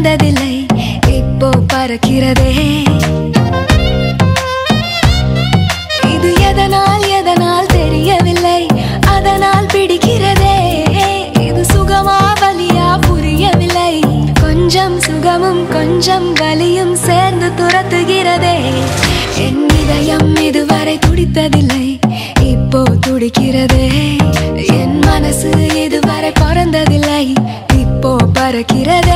பறந்ததில்லை இப்போ பறக்கிறதே இது எதனால் எதனால் தெரியவில்லை அதனால் பிடிக்கிறதே இது சுகமா வலியா புரியவில்லை கொஞ்சம் சுகமும் கொஞ்சம் வலியும் சேர்ந்து துரத்துகிறதே என் இதயம் இதுவரை துடித்ததில்லை இப்போ துடிக்கிறதே என் மனசு இதுவரை பறந்ததில்லை இப்போ பறக்கிறதே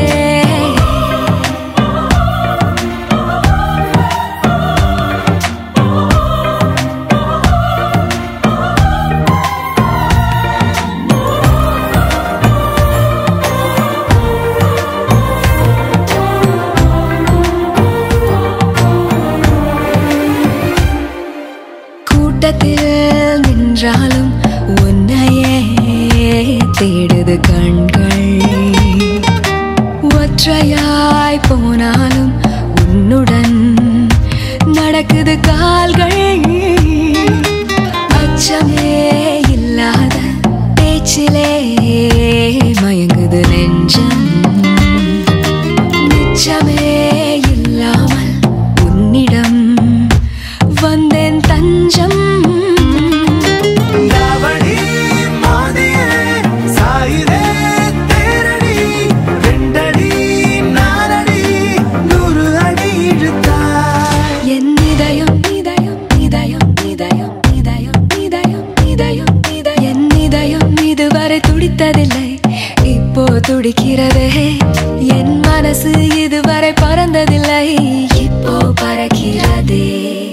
கூட்டத்தில் நின்றாலும் உன்னையே தேடுது கண்கள் ஒற்றையாய் போனாலும் உன்னுடன் நடக்குது கால்கள் அச்சமே இல்லாத பேச்சிலே மயங்குது நெஞ்சம் நிச்சமே இல்லாமல் உன்னிடம் வந்தேன் தஞ்சம் தாவணி மோதியே சாயுதே தேரடி ரெண்டடி நாலடி நூறு அடி இழுத்தாய் என் இதயம் இதயம் இதயம் இதயம் இதயம் இதயம் இதயம் இதயம் என் இதயம் இதுவரை துடித்ததில்லை இப்போ துடிக்கிறதே என் மனசு இதுவரை பறந்ததில்லை இப்போ பறக்கிறதே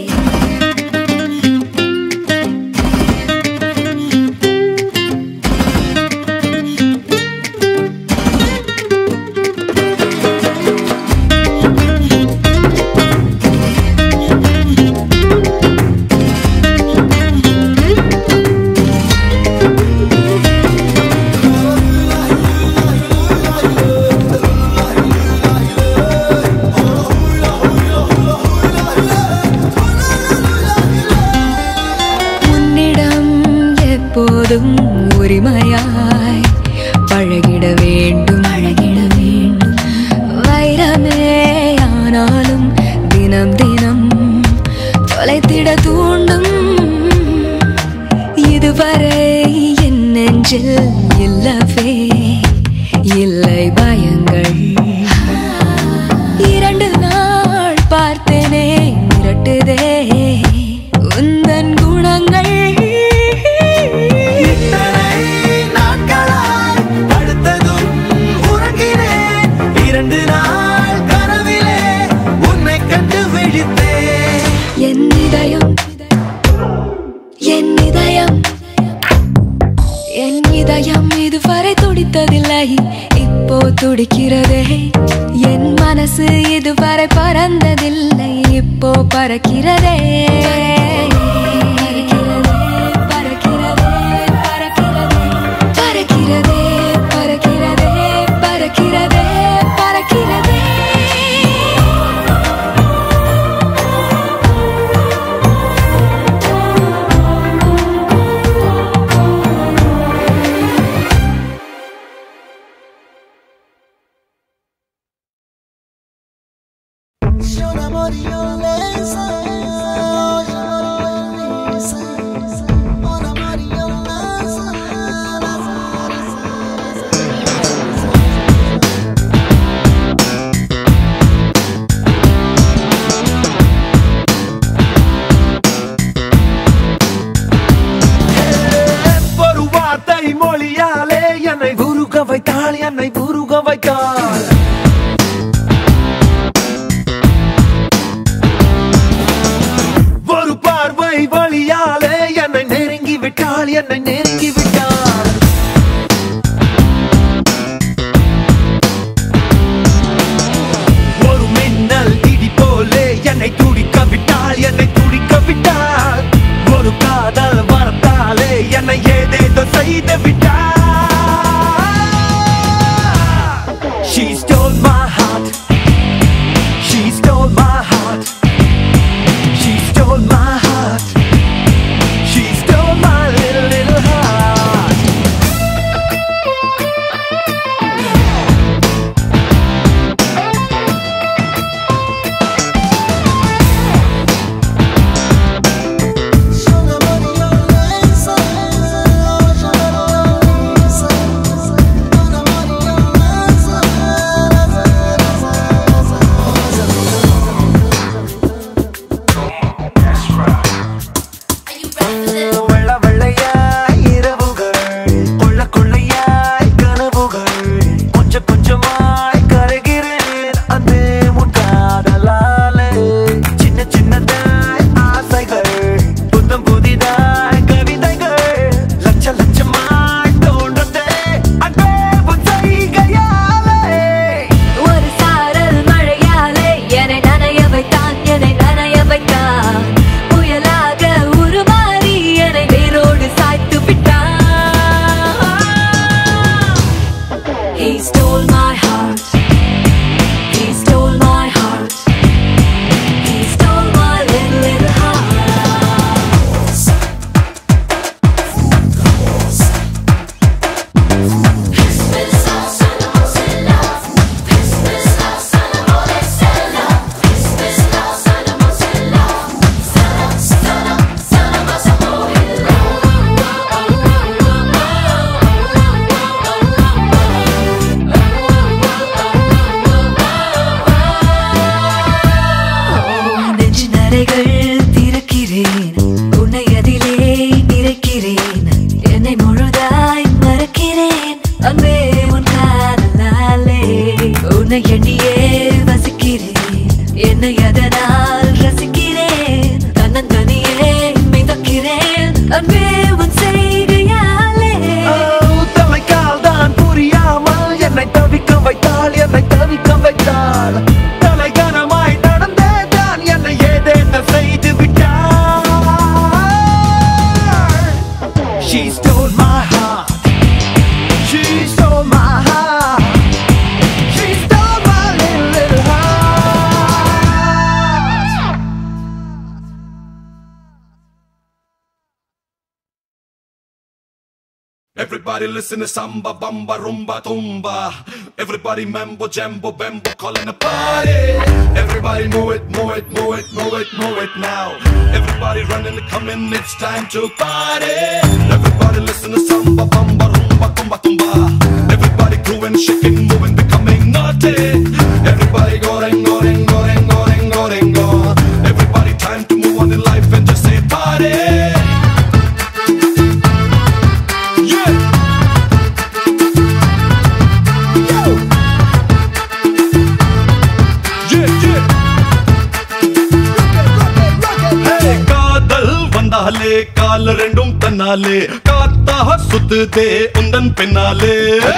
உன்னிடம் எப்போதும் உரிமையாய் பழகிட வேண்டும் பழகிட வேண்டும் வைரமே ஆனாலும் தினம் தினம் தொலைத்திட தூண்டும் இதுவரை என் நெஞ்சில் இல்லவே இல்லை பயங்கள் இரண்டு நாள் பார்த்தேனே மிரட்டுதே உந்தன் குணங்கள் இத்தனை நாட்களாய் படுத்ததும் உறங்கினேன் இரண்டு நாள் கனவிலே உன்னை கண்டு விழித்தேன் என் இதயம் என் இதயம் என் இதயம் இதுவரை துடித்ததில்லை இப்போ துடிக்கிறதே என் மனசு இதுவரை பறந்ததில்லை இப்போ பறக்கிறதே பறக்கிறதே, பறக்கிறதே, பறக்கிறதே, பறக்கிறதே, பறக்கிறதே, பறக்கிறதே. ஒரு வார்த்தை மொழியாலே என்னை உருக வைத்தாள் என்னை உருக வைத்தாள் ஒரு பார்வை வழியாலே என்னை நெருங்கி விட்டாள் என்னை நெருங்கி விட்டாள் ஒரு மின்னல் இடி போலே என்னை துடிக்க விட்டாள் என்னை துடிக்க விட்டாள் ஒரு காதல் வரத்தாலே என்னை ஏதேதோ செய்து விட்டாள் She stole my heart She stole my heart She stole my heart She stole my little little heart He stole my heart. He stole my heart. He stole my little, little heart. நெஞ்சு நரைகள் திறக்கிறேன் உன்னை அதிலே நிறைக்கிறேன் என்னை முழுதாய் மறக்கிறேன் அன்பே உன் காதலாலே உன்னை எண்ணியே வசிக்கிறேன் என்னை அதனால் ரசிக்கிறேன் தன்னந்தனியே மிதக்கிறேன் அன்பே உன் செய்கையாலே தலைக்கால் தான் புரியாமல் என்னை தவிக்க வைத்தாள் என்னை தவிக்க வைத்தாள் தலைகனமாய் நடந்தே தான் என்னை ஏதேன செய்து விட்டாள் She stole my heart She stole my heart She stole my little, little heart Everybody listen to samba, bamba, rumba, tumba. Everybody mambo, jambo, bambo, calling a party. Everybody move it, move it, move it, move it, move it now. Everybody running, coming, it's time to party. Everybody listen to samba, bamba, rumba, tumba, tumba. Everybody grooving, shaking, moving, becoming naughty. Everybody going, going, going, going, going, go. Everybody time to move on in life and just say party. Yeah. Yo. Yeah, yeah. Hey, காதல் வந்தாலே கால் ரெண்டும் தன்னாலே காத்தாக சுத்துதே உந்தன் பின்னாலே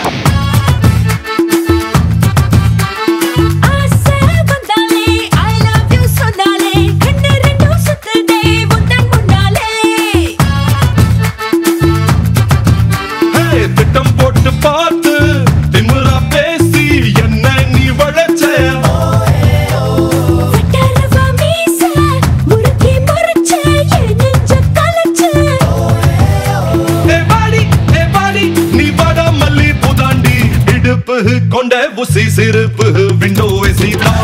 ஆசை வந்தாலே I love you சொன்னாலே கண்ணு ரெண்டும் சுத்துதே உந்தன் முன்னாலே Hey, திட்டம் போட்டு பார்த்து திமிரா பேசி என்ன நீ வளைச்ச வட்டாரவா மீச முறுக்கி முறைச்ச என் நெஞ்ச கலைச்ச ஏ வாடி, ஏ வாடி, நீ வாடா மல்லி புதாண்டி இடுப்பு கொண்ட உசி சிறுப்பு விண்டோ சீதா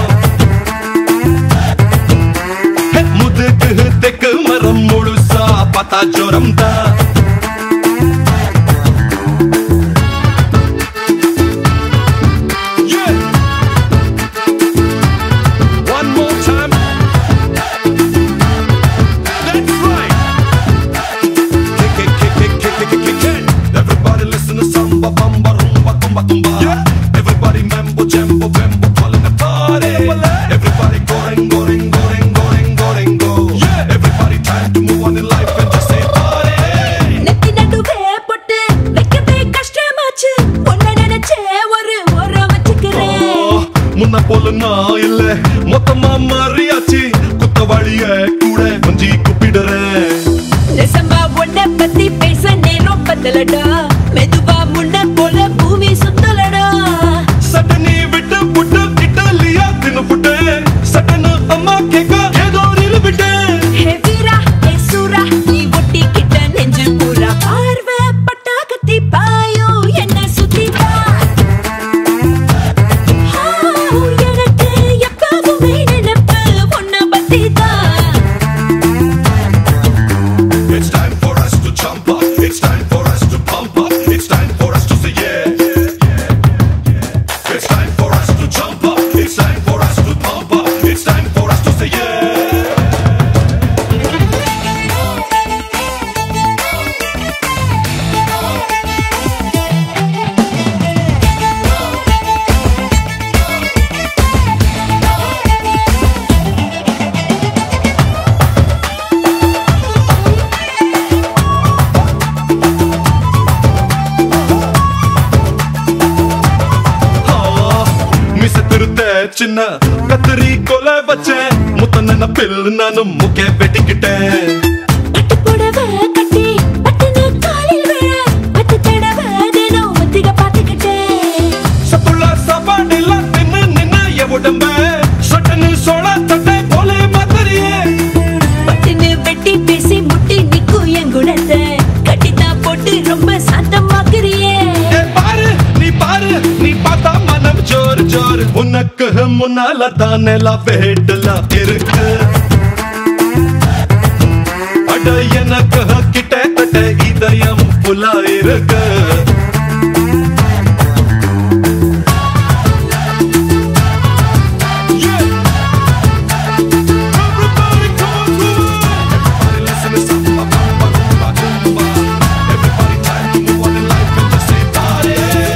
முதுகு தெக்கு மரம் முழுசா பார்த்தா ஜோரம் தான் Yeah. One more time. That's right. Kick, kick, kick, kick, kick, kick, kick, kick, kick. Everybody listen to samba, bamba, rumba, tumba, tumba. Everybody mambo, jambo, bambo, calling a party. Everybody going, going, going, going, going, go. Everybody time to move on in life and just say party. நெத்தி நடுவே பொட்டு வைக்கவே கஷ்டமாச்சு உன்னை நினைச்சே ஒரு ஓரம் வச்சுக்கிறேன் முன்ன போல நான் இல்ல மொத்தமா மாறியாச்சு குத்தவாளிய கூட கொஞ்சி கூப்பிடுறேன் நெசமா உன்னை பத்தி பேச நேரம் பத்தலடா மெதுவா முன்ன போல பூமி சுத்தலடா சட்டனி விட்டு புட்டு இட்டாலியா தின்னு புட்டு சட்டனு அம்மா கேக்க ஏதோ நிலு விட்டேன் ஹே வீரா ஹே சூரா நீ ஒட்டி கிட்ட நெஞ்சு பூரா பார்வை பட்டா கத்தி பாயோ என்ன சுத்திட்டா ஆ, எனக்கு எப்பவுமே நினைப்பு உன்னை பத்தி தான் It's time for us to jump up. It's time for us to pump up. It's time for us to say yeah. It's time for us to jump up. It's time for us to pump up. It's time for us to say yeah. மிச திருத்த சின்ன கத்திரி கொலை வச்சேன் முத்த நினப்பில் நானும் முக்க வெட்டிக்கிட்டேன் பட்டு புடவை கட்டி பட்டுன்னு காலில் விழ பத்து தடவை தினம் ஒத்திக பார்த்துக்கிட்டேன் நீ பார்த்தா மனம் ஜோர் ஜோர் உனக்கு முன்னால தானே வேட்டலா இருக்கு அட எனக்கு கிட்டத்தட்ட இதயம் புலா இருக்கு Yeah. Everybody come on through. Everybody listen to samba, bamba, rumba, tumba. Everybody time to move on in life and just say party.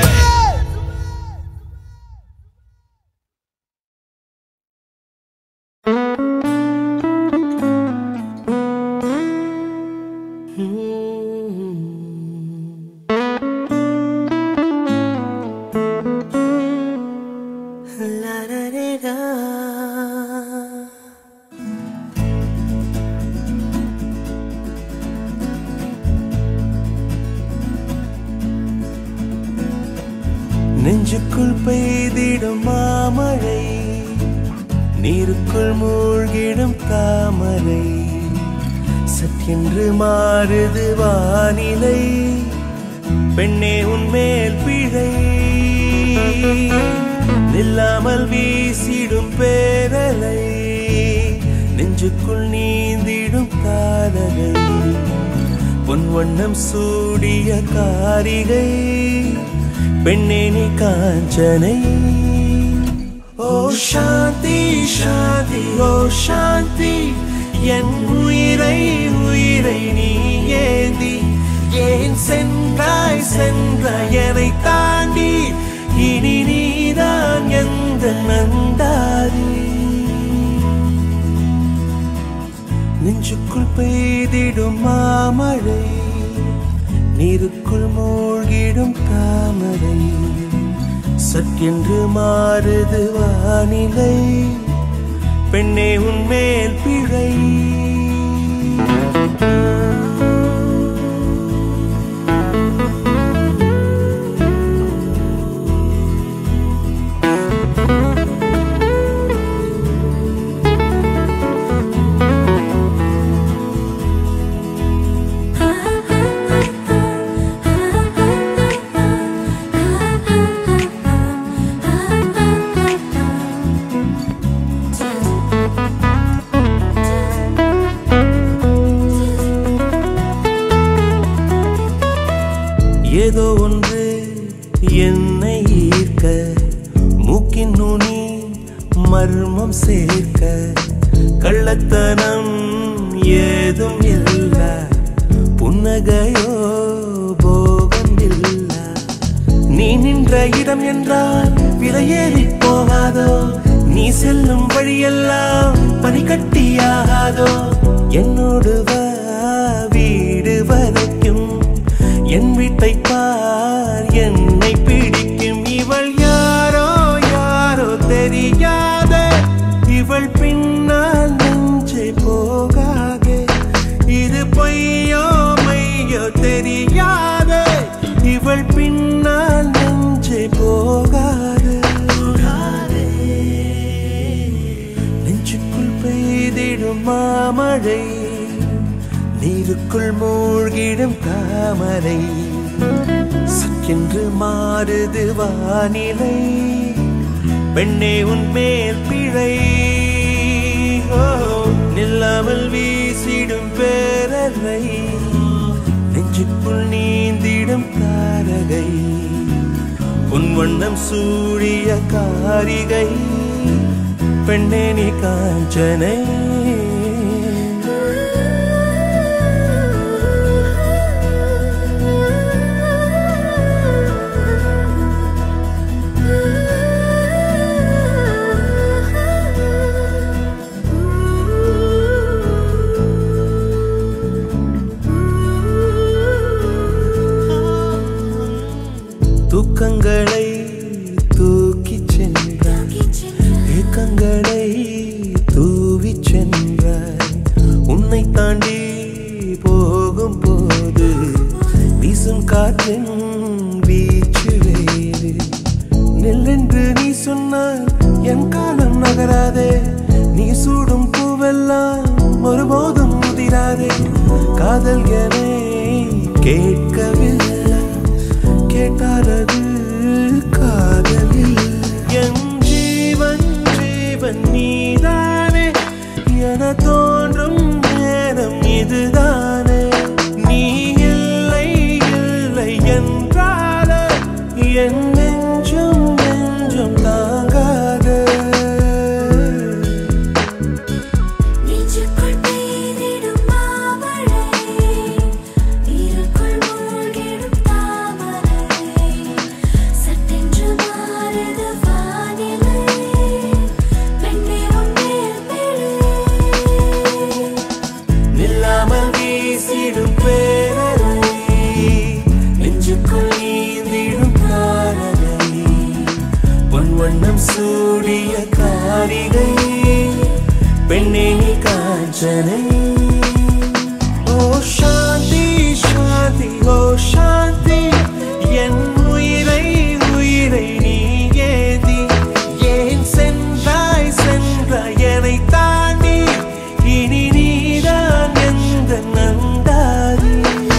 நெஞ்சுக்குள் பெய்திடும் மாமழை நீருக்குள் மூழ்கிடும் தாமரை சற்றென்று மாறுது வானிலை பெண்ணே உன்மேல் பிழை நில்லாமல் வீசிடும் பேரலை நெஞ்சுக்குள் நீந்திடும் காதலை பொன் வண்ணம் சூடிய காரிகை பெண்ணே நீ காஞ்சனை ஓ சாந்தி சாந்தி ஓ சாந்தி என் உயிரை உயிரை நீ ஏந்தி ஏன் சென்றாய் சென்றாய் என்னை தாண்டி இனி நீதான் எந்த நந்தாரி நெஞ்சுக்குள் பெய்திடும் மாமழை நீருக்குள் மூழ்கிடும் தாமரை சற்றென்று மாறுது வானிலை பெண்ணே உன்மேல் பிழை ஏதோ ஒன்று என்னை ஈர்க்க மூக்கின் நுனி மர்மம் சேர்க்க கள்ளத்தனம் ஏதும் இல்ல புன்னகையோ போகம் இல்ல நீ நின்ற இடம் என்றால் விலையேறி போகாதோ நீ செல்லும் வழியெல்லாம் பனிக்கட்டியாகாதோ என்னோடு வா வீடு வரைக்கும் என் வீட்டை பார் என்னை பிடிக்கும் இவள் யாரோ யாரோ தெரியாத இவள் பின்னால் நெஞ்சை போகாதே இது பொய்யோ மையோ தெரியாத இவள் பின்னால் நெஞ்சை போகாது நெஞ்சுக்குள் பெய்திடும் மாமழை நீருக்குள் மூழ்கிடும் தாமரை சக்கென்று மாறுது வானிலை பெண்ணே உன் மேல் பிழை ஓ, நில்லாமல் வீசிடும் பேரலை நெஞ்சுக்குள் நீந்திடும் தாரகை உன் வண்ணம் சூடிய காரிகை பெண்ணே நீ காஞ்சனை தூக்கங்களை தூக்கிச் சென்றாய் ஏக்கங்களை தூவிச் சென்றாய் உன்னை தாண்டி போகும் போது வீசும் காற்றின் வீச்சு வேறு நெல்லென்று நீ சொன்னால் என் காலம் நகராதே நீ சூடும் பூவெல்லாம் ஒருபோதும் முதிராதே காதல் என கேட்கவில்லை கேட்டால் அது வாசனை ஓ சாந்தி சாந்தி ஓ சாந்தி என் உயிரை உயிரை நீ ஏந்தி ஏன் சென்றாய் சென்றாய் என்னை தாண்டி இனி நீதான் எந்த நந்தாதி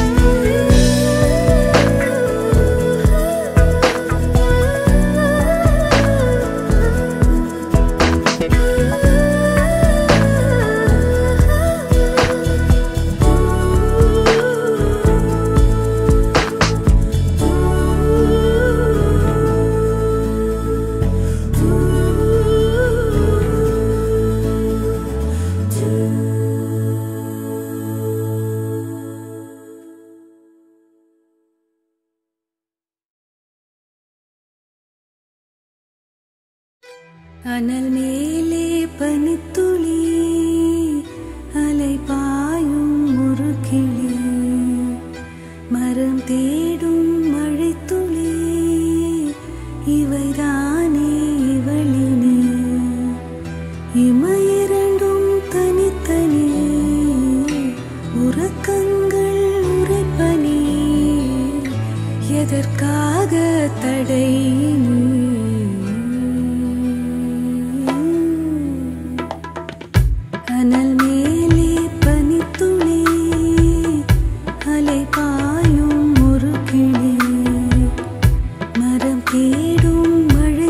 அனல் மேலே பனித்துளி அலை பாயும் ஒரு கிளி மரம் தேடும் மழைத்துளி இவைதானே இவளினே இமையிரண்டும் தனித்தனி உறக்கங்கள் உரைப்பனி எதற்காக தடை நீ? அனல் மேலே பனித்துளி அலை பாயும் ஒரு கிளி மரம் தேடும் மழை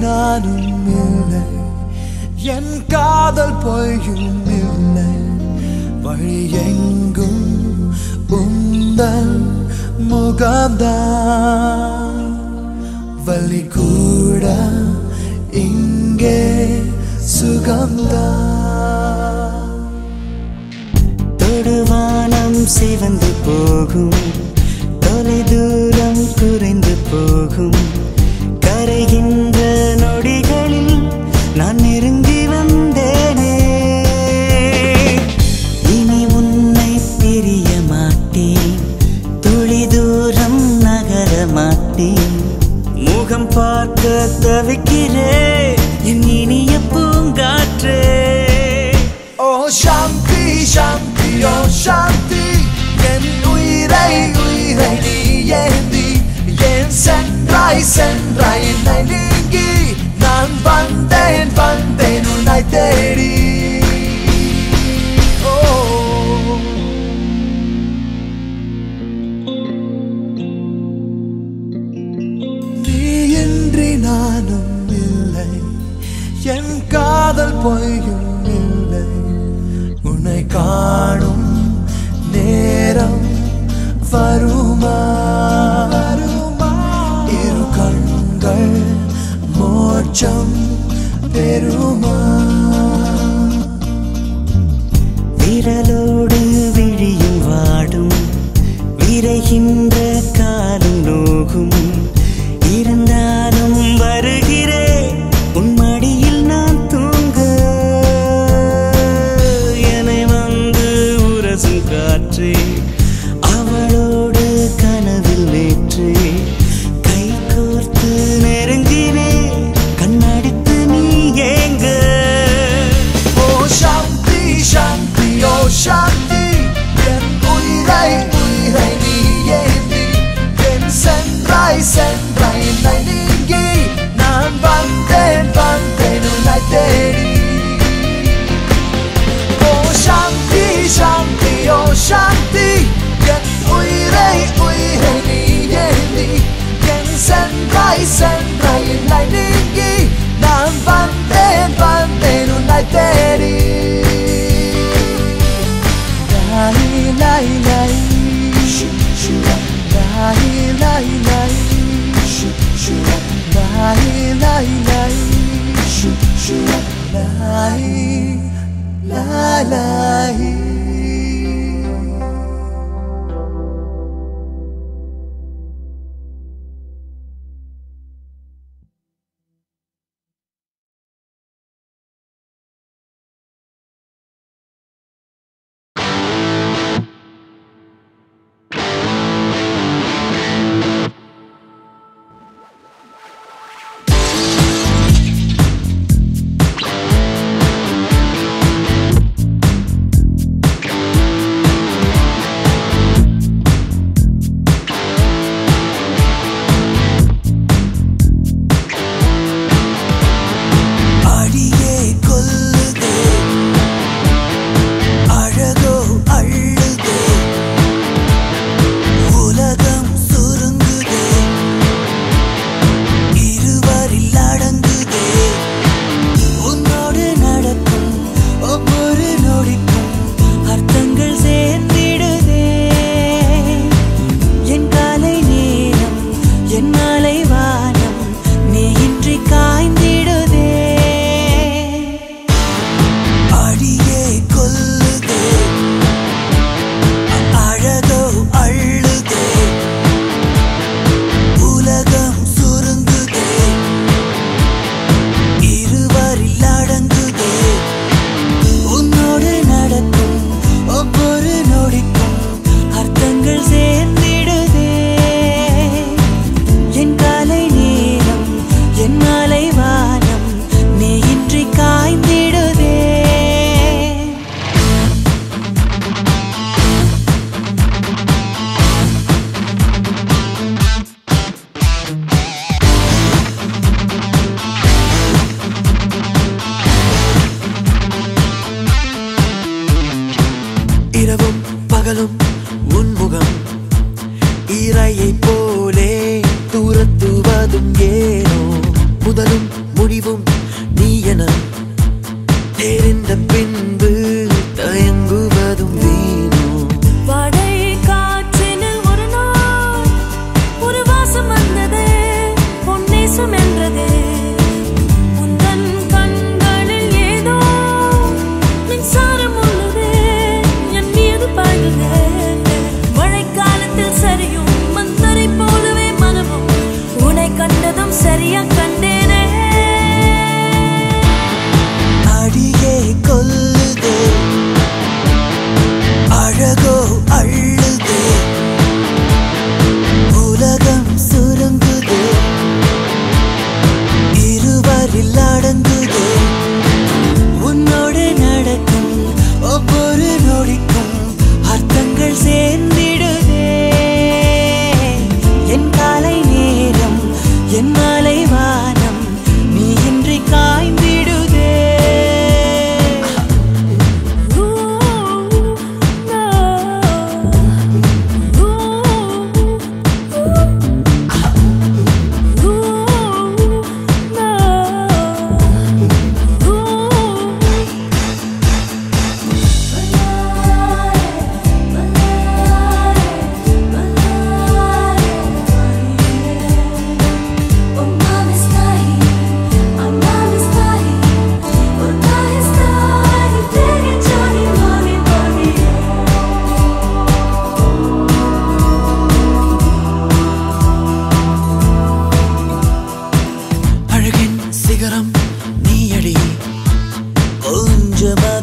நானும் இல்லை என் காதல் பொய்யும் இல்லை வழி எங்கும் உந்தன் முகம்தான் வலி கூட இங்கே சுகம்தான் தொடுவானம் சிவந்து போகும் தொலை தூரம் குறைந்து போகும் கரைகின்ற நொடிகளில் நான் நெருங்கி வந்தேனே இனி உன்னை பிரிய மாட்டேன் துளி தூரம் நகர மாட்டேன் முகம் பார்க்க தவிக்கிறேன் என் இனிய பூங்காற்றே ஓ சாந்தி சாந்தி ஓ சாந்தி என் உயிரை உயிரை நீ ஏந்தி என் சென்றாய் சென்றாய் என்னை நீங்கி நான் வந்தேன் வந்தேன் உன்னை தேடி ஓ நீயின்றி நானும் இல்லை என் காதல் பொய்யும் இல்லை உன்னை காணும் நேரம் வருமா வருமா இரு கண்கள் மோட்சம் பெருமா விரலோடு விழியும் வாடும் விரைகின்ற காலும் நோகும் இருந்தாலும் வருகிறேன் உன் மடியில் நான் தூங்க என்னை வந்து உரசும் காற்றே அவளோடு கனவில் நேற்றே கை கோர்த்து நெருங்கினே கண்ணடித்து நீ ஏங்க ஓ சாந்தி சாந்தி ஓ சாந்தி என் உயிரை உயிரை நீ ஏந்தி என் சென்றாய் சென்றாய் என்னை நீங்கி நான் வந்தேன் வந்தேன் உன்னை தேடி ஓ சாந்தி சாந்தி ஓ சாந்தி என் உயிரை உயிரை நீ ஏந்தி என் சென்றாய் சென்றாய் என்னை நீங்கி நான் வந்தேன் வந்தேன் உன்னை தேடி லாய் லாய் லாய் ஷு ஷு லாய் லாய் லாய் ஷு ஷு லாய் லாய் லாய் ஷு ஷு லாய் லாய் லாய் அடியே கொல்லுதே அழகோ அள்ளுதே உலகம் சுருங்குதே இருவரில் அடங்குதே உன்னோடு நடக்கும் ஒவ்வொரு நொடிக்கும் அர்த்தங்கள் சேர்ந்திடுதே என் காலை நேரம் என் மாலை வானம் நீ இன்றி காய்ந்திடுதே அடியே கொல்லுதே அ- அழகோ அள்ளுதே உலகம் சுருங்குதே இருவரில் அடங்குதே உன்னோடு நடக்கும் ஒவ்வொரு நொடிக்கும் அர்த்தங்கள் சேர்ந்திடுதே என் காலை நேரம் என் மாலை வானம் நீ இன்றி காய்ந்திடுதே இரவும் பகலும் உன்முகம் இரையை போலே துரத்துவதும் ஏனோ முதலும்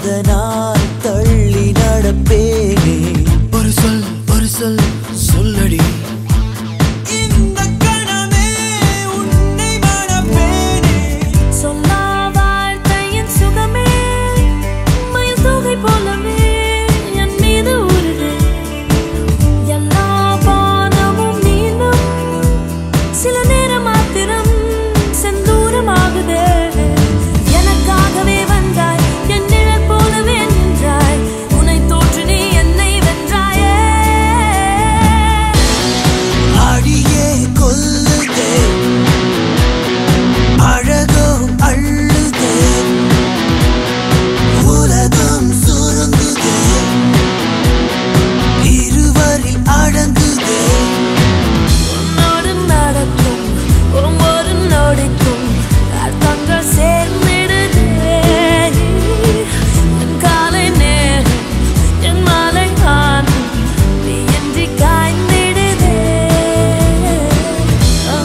அதனால் தள்ளி நடப்பேனே ஒரு சொல் ஒரு சொல் சொல்லடி இந்த கணமே உன்னை மணப்பேனே சொல்லா வாழ்க்கையின் சுகமே மயில் தொகை போலவே என் மீது உருது எல்லா பானமும் நீளும் சில நேரம் மாத்திரம் செந்தூரமாகுதே எனக்காகவே வந்தாய் என் நிழல் போலவே நின்றாய் உன்னை தோற்று நீ என்னை வென்றாயே அடியே கொல்லுதே அழகோ அள்ளுதே உலகம் சுருங்குதே இருவரில் அடங்குதே உன்னோடு நடக்கும் ஒவ்வொரு நொடிக்கும் அர்த்தங்கள் சேர்ந்திடுதே என் காலை நேரம் என் மாலை ஆனும் நீ இன்றி காய்ந்திடுதே ஆ,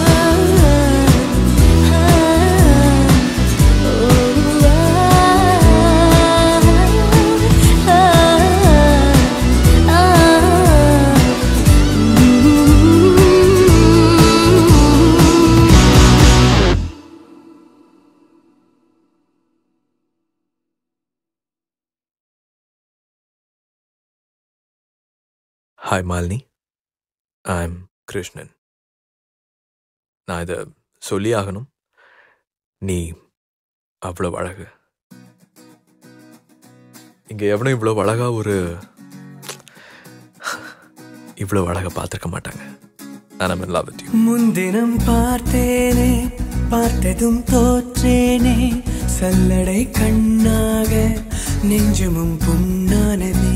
ஆ, ஆ, ஆ, ஆ. Hi Malini I am Krishnan நான் இதை சொல்லி ஆகணும் நீ அவ்வளோ அழகு இங்கே எவனும் இவ்வளோ அழகா ஒரு இவ்வளோ அழகை பார்த்துருக்க மாட்டாங்க நான் in love with you முன்தினம் பார்த்தேனே பார்த்ததும் தோற்றேனே சல்லடை கண்ணாக நெஞ்சமும் புண்ணானதே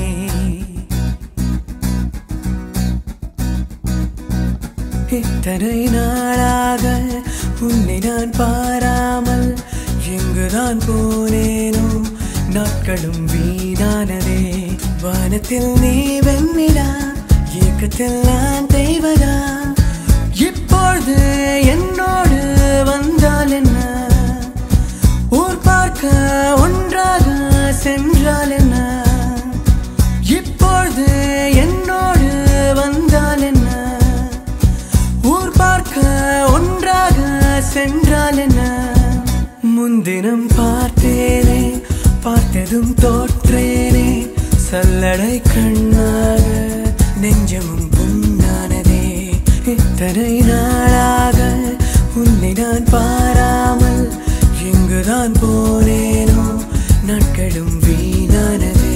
இத்தனை நாளாக உன்னை நான் பாராமல் எங்குதான் போனேனோ நாட்களும் வீணானதே வானத்தில் நீ வெண்ணிடா ஏக்கத்தில் நான் தெய்வதா இப்பொழுது என்னோடு வந்தால் என்ன ஊர் பார்க்க ஒன்றாக சென்றால் என்ன இப்பொழுது என்னோடு வந்தால் என்ன ஊர் பார்க்க ஒன்றாக சென்றால் என்ன முன்தினம் பார்த்தேனே பார்த்ததும் தோற்றேனே சல்லடை கண்ணாக நெஞ்சமும் புண்ணானதே இத்தனை நாளாக உன்னை நான் பாராமல் எங்குதான் போனேனோ நாட்களும் வீணானதே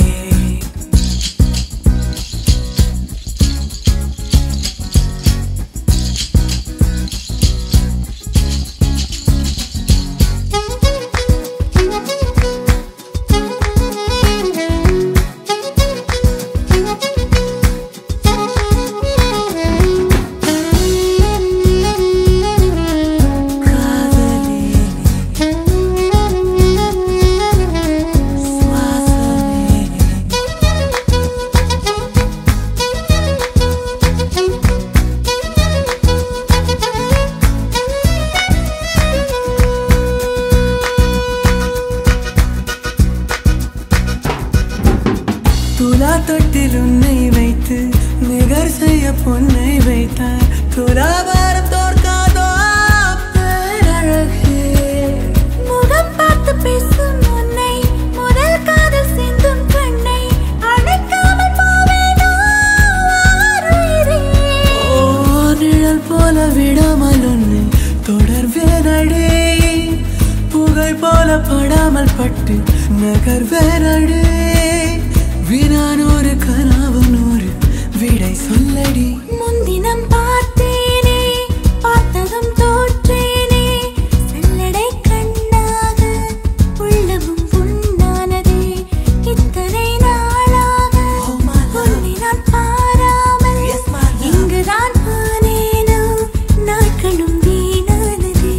துலா தொட்டில் உன்னை வைத்து நிகர் செய்ய பொன்னை வைத்தார் துலாபாரம் தோற்காதோ பேரழகே முகம் பார்த்து பேசும் உன்னை முதல் காதல் சிந்தும் கண்ணை அணைக்காமல் போவேனோ ஆருயிரே. ஓ நிழல் போல விடாமல் உன்னை தொடர்வேனடே புகை போல படாமல் பட்டு நகர்வேனடே வினானூறு கனாவு நூறு விடை சொல்லடி முன்தினம் பார்த்தேனே பார்த்ததும் தோற்றேனே செல்லடை கண்ணாக உள்ளமும் புண்ணானதே இத்தனை நாளாக உன்னை நான் பாராமல் இங்குதான் போனேனோ நாட்களும் வீணானதே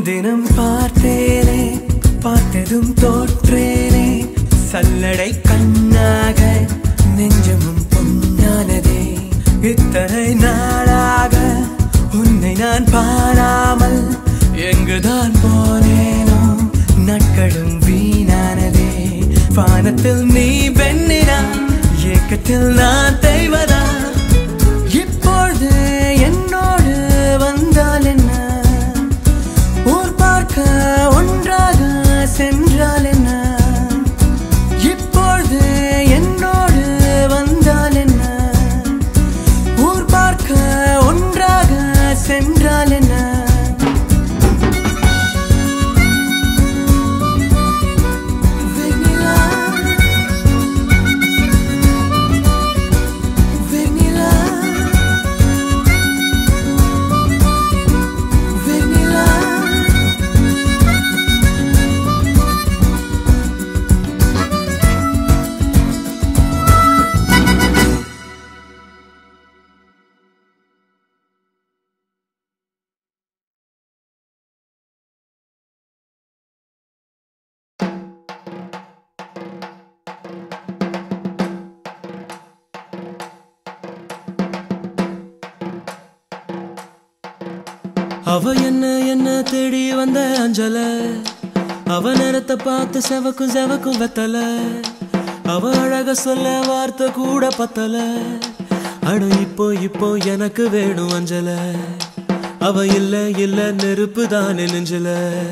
தினம் பார்த்தேனே பார்த்ததும் தோற்றேனே சல்லடை கண்ணாக நெஞ்சமும் பொன்னானதே இத்தனை நாளாக உன்னை நான் பாராமல் எங்குதான் போனேனோ நாட்களும் வீணானதே வானத்தில் நீ பெண்ணினா ஏக்கத்தில் நான் தெய்வதா இப்பொழுது என்னோடு வந்தால் என்ன ஊர் பார்க்க ஒன்றாக சென்றால் என்ன இப்பொழுது என்னோடு வந்தால் என்ன ஊர் பார்க்க ஒன்றாக சென்றால் என்ன வெண்ணிலா வெண்ணிலா வெண்ணிலா அவ என்ன என்ன தேடி வந்த அஞ்சல அவ நேரத்தை பார்த்து செவக்கும் செவக்கும் வெத்தல அவ அழக சொல்ல வார்த்தை கூட பத்தல அட இப்போ இப்போ எனக்கு வேணும் அஞ்சல அவ இல்ல இல்ல நெருப்பு தானே நெஞ்சல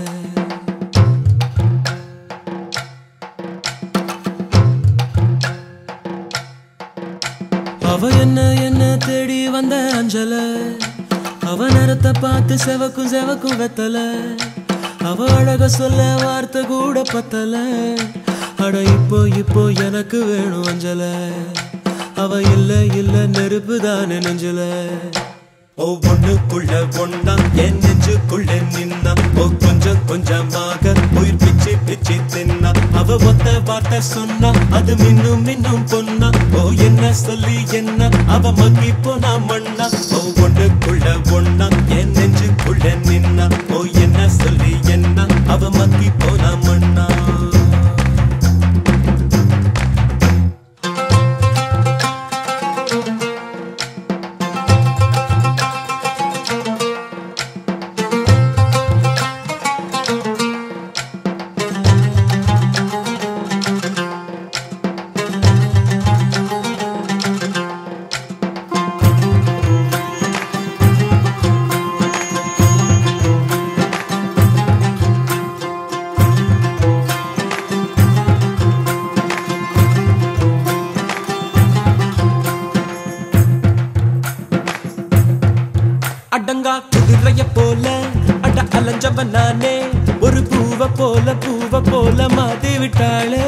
அவ என்ன என்ன தேடி வந்த அஞ்சல அவ நேரத்தை பார்த்து செவக்கும் செவக்கும் வெத்தல அவ அழக சொல்ல வார்த்தை கூட பத்தல அட இப்போ இப்போ எனக்கு வேணும் அஞ்சல அவ இல்ல இல்ல நெருப்பு தானே நெஞ்சல ஒவ்வொன்னுக்குள்ள ஒன்னா என் நெஞ்சுக்குள்ள நின்னா ஓ கொஞ்சம் கொஞ்சமாக உயிர் பிச்சு பிச்சு தின்னா அவ ஒத்த வார்த்தை சொன்னா அது மின்னும் மின்னும் பொன்னா ஓ என்ன சொல்லி என்ன அவ மக்கி போனா மண்ணா ஒவ்வொன்னுக்குள்ள ஒன்னா என் நெஞ்சுக்குள்ள நின்னா ஓ என்ன சொல்லி என்ன அவ மக்கி போனா மண்ணா அடங்கா குதிரைய போல அட அலைஞ்சவன் நானே ஒரு பூவ போல பூவ போல மாத்தி விட்டாளே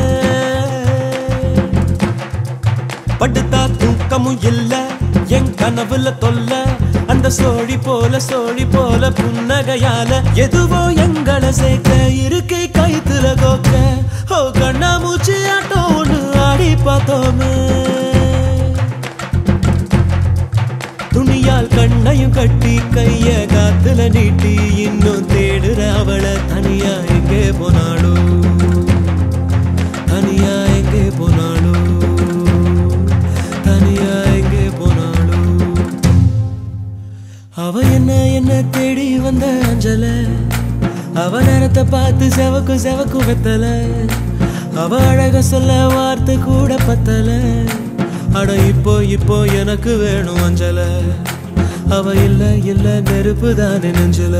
படுத்தா தூக்கமும் இல்ல என் கனவுல தொல்ல அந்த சோழி போல சோழி போல புன்னகையால எதுவோ எங்களை சேர்க்க இருக்கை கைத்துல கோக்க ஓ கண்ணா மூச்சு ஆட்டம் ஒண்ணு ஆடி பார்த்தோமே துணியால் கண்ணையும் கட்டி கைய காத்துல நீட்டி இன்னும் தேடுற அவளை தனியா எங்கே போனாளோ தனியா எங்கே போனாளோ தனியா எங்கே போனாளோ அவ என்ன என்ன தேடி வந்த அஞ்சல அவ நேரத்தை பார்த்து செவக்கும் செவக்கும் வெத்தல அவ அழக சொல்ல வார்த்தை கூட பத்தல அட இப்போ இப்போ எனக்கு வேணும் அஞ்சல அவ இல்ல இல்ல நெருப்பு தானே நெஞ்சல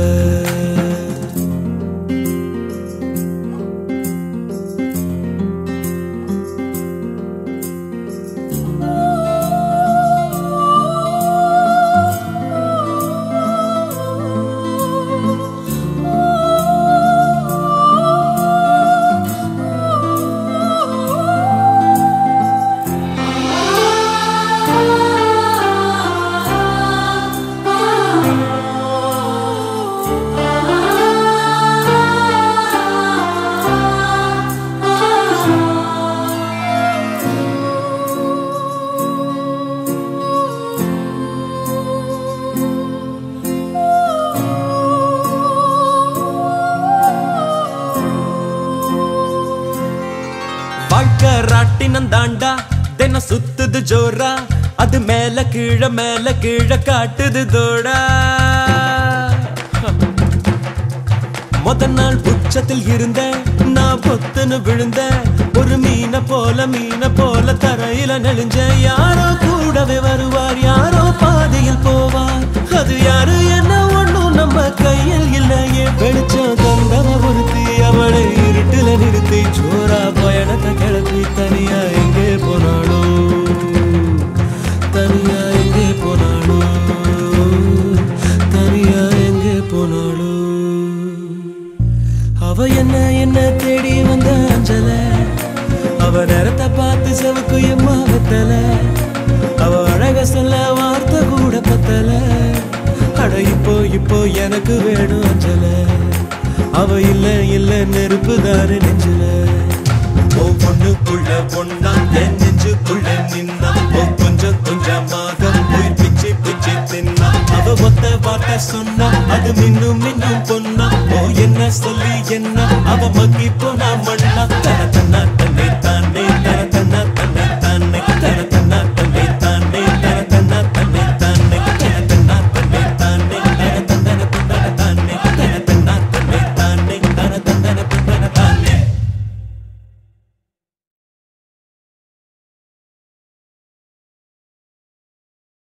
Ah ராட்டினம் தாண்டா தினம் சுத்துது ஜோரா அது மேல கீழ மேல கீழ காட்டுது தோடா முத நாள் உச்சத்தில் இருந்த நான் பொத்துன்னு விழுந்த ஒரு மீனை போல மீனை போல தரையில நெளிஞ்ச யாரோ கூடவே வருவார் யாரோ பாதையில் போவார் அது யாரு என்ன ஒண்ணும் நம்ம கையில் இல்லையே வெளிச்சம் தந்தவ ஒருத்தி அவளை இருட்டுல நிறுத்தி சோரா பயணத்தை கிளப்பி தனியா எங்கே போனாளோ தனியா எங்கே போனாளோ தனியா எங்கே போனாளோ அவ என்ன என்ன தேடி வந்த அஞ்சல அவ நேரத்தை பார்த்து செவுக்கு எம்மா வெத்தல அவ அழக சொல்ல வார்த்தை கூட பத்தல அட இப்போ இப்போ எனக்கு வேணும் அஞ்சல அவ இல்ல இல்ல நெருப்பு தாரு நெஞ்சில ஓ பொண்ணுக்குள்ள பொண்ணா என் நெஞ்சுக்குள்ள நின்னா ஓ கொஞ்சம் கொஞ்சமாக உயிர் பிச்சு பிச்சு தின்னா அவ ஒத்த வார்த்தை சொன்னா அது மின்னும் மின்னும் பொன்னா ஓ என்ன சொல்லி என்ன அவ மக்கி போனா மண்ணா தன தன்னா